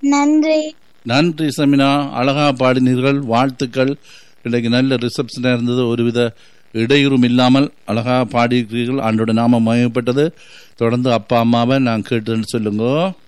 நன்றி நன்றி சமினா அழகா பாடினீர்கள் வாழ்த்துக்கள் இன்றைக்கு நல்ல ரிசப்ஷனாக இருந்தது ஒருவித இடையூறும் இல்லாமல் அழகா பாடியிருக்கிறீர்கள் ஆண்டோட நாம மயப்பட்டது தொடர்ந்து அப்பா அம்மாவை நான் கேட்டுன்னு சொல்லுங்க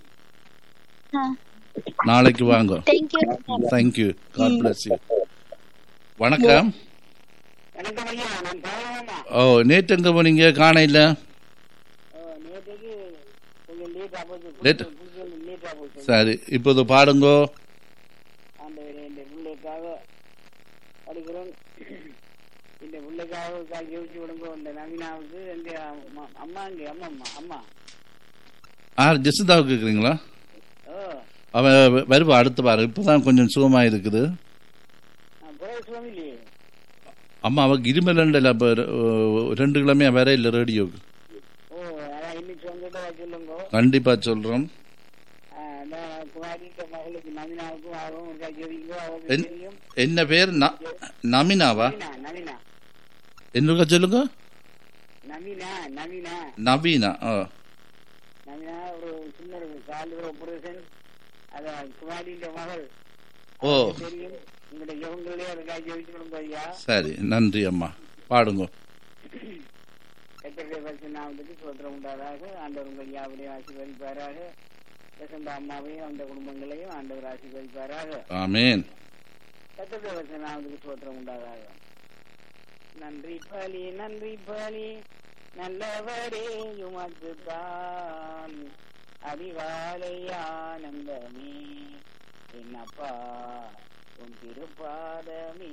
நாளைக்கு வாங்க thank you thank you god bless you வணக்கம் வணக்கம் ஐயா நான் பாவமா ஓ நேற்று எங்க போனீங்க காண இல்ல நேற்றுக்கு கொஞ்சம் லேட்டா போச்சு Late. லேட்டா போச்சு சரி இப்போது பாடுங்கோ ஆண்டவரே இந்த பிள்ளைக்காக படிக்கிறோம் இந்த பிள்ளைக்காக கால் ஜெயிச்சு விடுங்க இந்த நவீனாவுக்கு இந்த அம்மா- அம்மா இங்க அம்மா அம்மா அம்மா ஆ ஜெசிதாவுக்கு கேட்குறீங்களா ஓ அவன் வருவா அடுத்து பாரு இப்போதான் கொஞ்சம் சுகமா இருக்குது நான் குறை சுவாமி இல்லையே அம்மா அவக்கு இருமலண்டல இப்போ ரெண்டு கிழமையா வேற இல்லை ரேடியோக்கு ஓ அதான் இன்னைக்கு வந்துட்டு சொல்லுங்க கண்டிப்பா சொல்றோம் ஆ, அந்த குமாரிக்க மகளுக்கு நவீனாவுக்கும் ஆகும் இருக்கா ஜெயிக்கோ அவங்க என்- தெரியும் என்ன பேர் ந- நமினாவா நவீனா நவீனா என்னக்கா சொல்லுங்க நவீனா நவீனா நவீனா ஓ நவீனா ஒரு சின்ன ஒரு கால் ஒரு ஆபரேஷன் அதான் குமாரின்ற மகள் ஓ தெரியும் உங்களுடைய யோகங்களே அதுக்காக ஜெயிச்சுக்கணும் ஐயா சரி நன்றி அம்மா பாடுங்க கத்தருடைய பரிசு நாமத்துக்கு சோத்திரம் உண்டாதாக ஆண்டவர் உங்கள் யாவரையும் ஆசீர்வதிப்பாராக வசந்த அம்மாவையும் அந்த குடும்பங்களையும் ஆண்டவர் ஆசீர்வதிப்பாராக ஆமேன் கத்தருடைய பரிசு நாமத்துக்கு சோத்திரம் உண்டாதாக நன்றி பலி நன்றி பலி நல்லவரே உமக்கு தான் அதிகாலை ஆனந்தமே என்னப்பா உன் திருப்பாதமே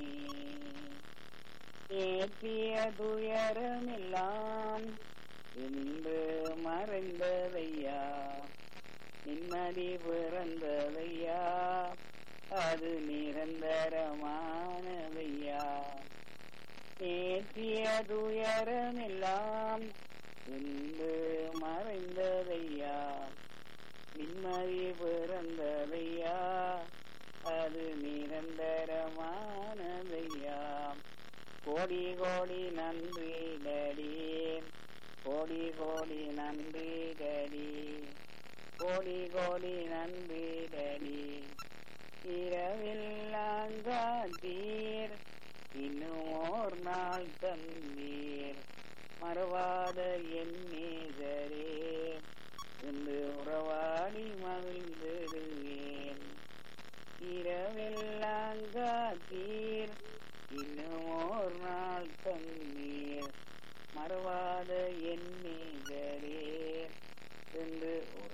ஏற்றிய துயரமெல்லாம் இன்று மறைந்ததையா நிம்மதி பிறந்ததையா அது நிரந்தரமானதையா ஏற்றிய துயரமெல்லாம் இன்று மறைந்ததையா நிம்மதி பிறந்ததையா அது நிரந்தரமானதையா கோடி கோடி நன்றி டடி கோடி கோடி நன்றி டடி கோடி கோடி நன்றி டடி இரவெல்லாம் காத்தீர் இன்னும் ஓர் நாள் தந்தீர் மறவாத என் நேசரே என்று உறவாடி மகிழ்ந்திடுவேன் இரவெல்லாம் காத்தீர் இன்னும் ஓர் நாள் தந்தீர் மறவாத என் நேசரே என்று